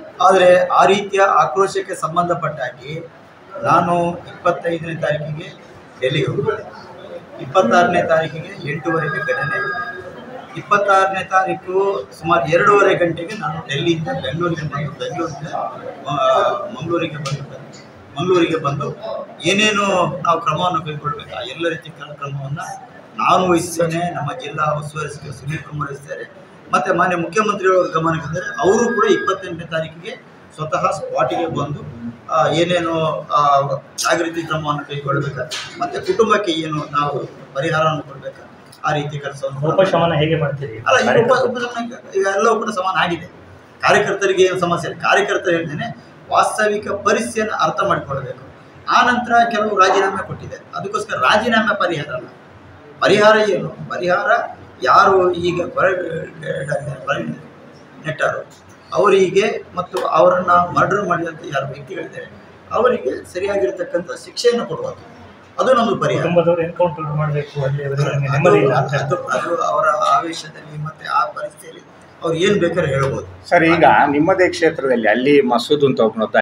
ಆದರೆ ಆ ರೀತಿಯ ಆಕ್ರೋಶಕ್ಕೆ ಸಂಬಂಧಪಟ್ಟ ಹಾಗೆ ನಾನು ಇಪ್ಪತ್ತೈದನೇ ತಾರೀಕಿಗೆ ಡೆಲ್ಲಿಗೆ ಹೋಗಿದ್ದೆ ಇಪ್ಪತ್ತಾರನೇ ತಾರೀಕಿಗೆ ಎಂಟೂವರೆಗೆ ಘಟನೆ ಆಗಿದೆ. ಇಪ್ಪತ್ತಾರನೇ ತಾರೀಕು ಸುಮಾರು ಎರಡೂವರೆ ಗಂಟೆಗೆ ನಾನು ಡೆಲ್ಲಿಯಿಂದ ಬೆಂಗಳೂರಿಗೆ ಬಂದು ಬೆಂಗಳೂರಿಂದ ಆ, ಮಂಗಳೂರಿಗೆ ಬಂದು ಮಂಗಳೂರಿಗೆ ಬಂದು ಏನೇನು ನಾವು ಕ್ರಮವನ್ನು ಕೈಗೊಳ್ಳಬೇಕು ಆ ಎಲ್ಲ ರೀತಿಯ ಕ್ರ- ಕ್ರಮವನ್ನು ನಾನು ವಹಿಸ್ತೇನೆ ನಮ್ಮ ಜಿಲ್ಲಾ ಉಸ್ತುವಾರಿ ಸಚಿವ ಸುನೀಲ್ ಕುಮಾರ್ ವಹಿಸ್ತಾರೆ ಮತ್ತು ಮಾನ್ಯ ಮುಖ್ಯಮಂತ್ರಿಗಳ ಗಮನಕ್ಕೆ ಬಂದರೆ ಅವರು ಕೂಡ ಇಪ್ಪತ್ತೆಂಟನೇ ತಾರೀಕಿಗೆ ಸ್ವತಃ ಸ್ಪಾಟಿಗೆ ಬಂದು ಆ, ಏನೇನು ಆ, ಜಾಗೃತಿ ಕ್ರಮವನ್ನು ಕೈಗೊಳ್ಳಬೇಕು ಮತ್ತು ಕುಟುಂಬಕ್ಕೆ ಏನು ನಾವು ಪರಿಹಾರವನ್ನು ಕೊಡಬೇಕು ಆ ರೀತಿ ಕೆಲಸವನ್ನು ಉಪಶಮನ ಹೇಗೆ ಮಾಡ್ತೀರಿ ಅಲ್ಲ ಈಗ ಉಪ ಉಪಶಮನ ಈಗ ಎಲ್ಲವೂ ಕೂಡ ಸಮಾನ ಆಗಿದೆ ಕಾರ್ಯಕರ್ತರಿಗೆ ಏನು ಸಮಸ್ಯೆ ಇಲ್ಲ ಕಾರ್ಯಕರ್ತರು ಹೇಳ್ತೇನೆ ವಾಸ್ತವಿಕ ಪರಿಸ್ಥಿತಿಯನ್ನು ಅರ್ಥ ಮಾಡಿಕೊಳ್ಬೇಕು ಆ ನಂತರ ಕೆಲವು ರಾಜೀನಾಮೆ ಕೊಟ್ಟಿದ್ದಾರೆ ಅದಕ್ಕೋಸ್ಕರ ರಾಜೀನಾಮೆ ಪರಿಹಾರ ಅಲ್ಲ ಪರಿಹಾರ ಏನು ಪರಿಹಾರ ಯಾರು ಈಗ ಹೊರ ನೆಟ್ಟರು ಅವರಿಗೆ ಮತ್ತು ಅವರನ್ನು ಮರ್ಡರ್ ಮಾಡಿದಂಥ ಯಾರು ವ್ಯಕ್ತಿಗಳಿದ್ದಾರೆ ಅವರಿಗೆ ಸರಿಯಾಗಿರ್ತಕ್ಕಂಥ ಶಿಕ್ಷೆಯನ್ನು ಕೊಡುವುದು ಅದು ನಮ್ಮದು ಪರಿಹಾರ ಕುಟುಂಬದವರು ಎನ್ಕೌಂಟರ್ ಮಾಡಬೇಕು ಅಲ್ಲಿ ಅವರಿಗೆ ಅದು ನೆಮ್ಮದಿ ಇಲ್ಲ ಅಂತ ಅದು ಅದು ಅವರ ಆವೇಶದಲ್ಲಿ ಮತ್ತೆ ಆ ಪರಿಸ್ಥಿತಿಯಲ್ಲಿ ಅವ್ರು ಏನು ಬೇಕಾದ್ರೆ ಹೇಳ್ಬೋದು ಸರ್ ಈಗ ನಿಮ್ಮದೇ ಕ್ಷೇತ್ರದಲ್ಲಿ ಅಲ್ಲಿ ಮಸೂದ್ ಅಂತ ಒಬ್ಬನೊಬ್ಬ